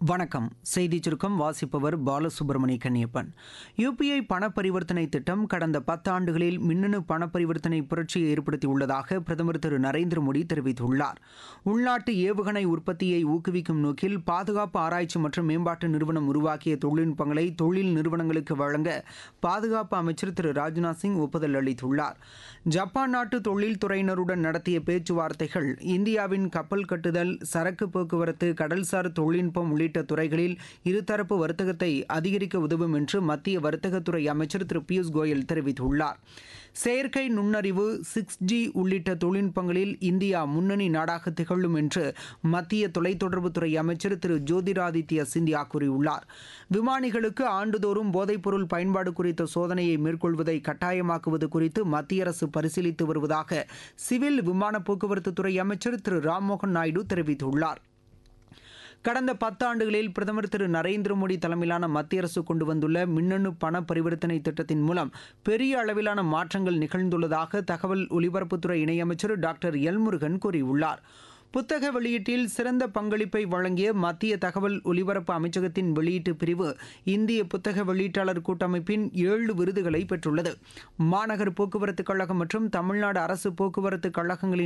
வணக்கம் செய்தி சுருக்கம் வாசிப்பவர் பாலசுப்ரமணிய கன்னியப்பன் யுபிஐ பண பரிவர்த்தனை திட்டம் கடந்த பத்தாண்டுகளில் மின்னணு பண பரிவர்த்தனை புரட்சியை ஏற்படுத்தியுள்ளதாக பிரதமர் திரு நரேந்திர மோடி தெரிவித்துள்ளார் உள்நாட்டு ஏவுகணை உற்பத்தியை ஊக்குவிக்கும் நோக்கில் பாதுகாப்பு ஆராய்ச்சி மற்றும் மேம்பாட்டு நிறுவனம் உருவாக்கிய தொழில்நுட்பங்களை தொழில் நிறுவனங்களுக்கு வழங்க பாதுகாப்பு அமைச்சர் திரு ராஜ்நாத் சிங் ஒப்புதல் அளித்துள்ளார் ஜப்பான் நாட்டு தொழில்துறையினருடன் நடத்திய பேச்சுவார்த்தைகள் இந்தியாவின் கப்பல் கட்டுதல் சரக்கு போக்குவரத்து கடல்சார் தொழில்நுட்பம் உள்ளிட்ட துறைகளில் இருதரப்பு வர்த்தகத்தை அதிகரிக்க உதவும் என்று மத்திய வர்த்தகத்துறை அமைச்சர் திரு பியூஷ் கோயல் தெரிவித்துள்ளார் செயற்கை நுண்ணறிவு சிக்ஸ் ஜி உள்ளிட்ட தொழில்நுட்பங்களில் இந்தியா முன்னணி நாடாக திகழும் என்று மத்திய தொலைத்தொடர்புத்துறை அமைச்சர் திரு ஜோதிராதித்ய சிந்தியா கூறியுள்ளார் விமானிகளுக்கு ஆண்டுதோறும் போதைப்பொருள் பயன்பாடு குறித்த சோதனையை மேற்கொள்வதை கட்டாயமாக்குவது குறித்து மத்திய அரசு பரிசீலித்து வருவதாக சிவில் விமான போக்குவரத்துத்துறை அமைச்சர் திரு ராம்மோகன் நாயுடு தெரிவித்துள்ளார் கடந்த பத்தாண்டுகளில் பிரதமர் திரு நரேந்திர மோடி தலைமையிலான மத்திய அரசு கொண்டு வந்துள்ள மின்னணு பண பரிவர்த்தனை திட்டத்தின் மூலம் பெரிய அளவிலான மாற்றங்கள் நிகழ்ந்துள்ளதாக தகவல் ஒலிபரப்புத்துறை இணையமைச்சர் டாக்டர் எல்முருகன் கூறியுள்ளார் புத்தக வெளியீட்டில் சிறந்த பங்களிப்பை வழங்கிய மத்திய தகவல் ஒலிபரப்பு அமைச்சகத்தின் வெளியீட்டு பிரிவு இந்திய புத்தக வெளியீட்டாளர் கூட்டமைப்பின் ஏழு விருதுகளை பெற்றுள்ளது மாநகர் போக்குவரத்து கழகம் மற்றும் தமிழ்நாடு அரசு போக்குவரத்து கழகங்களின்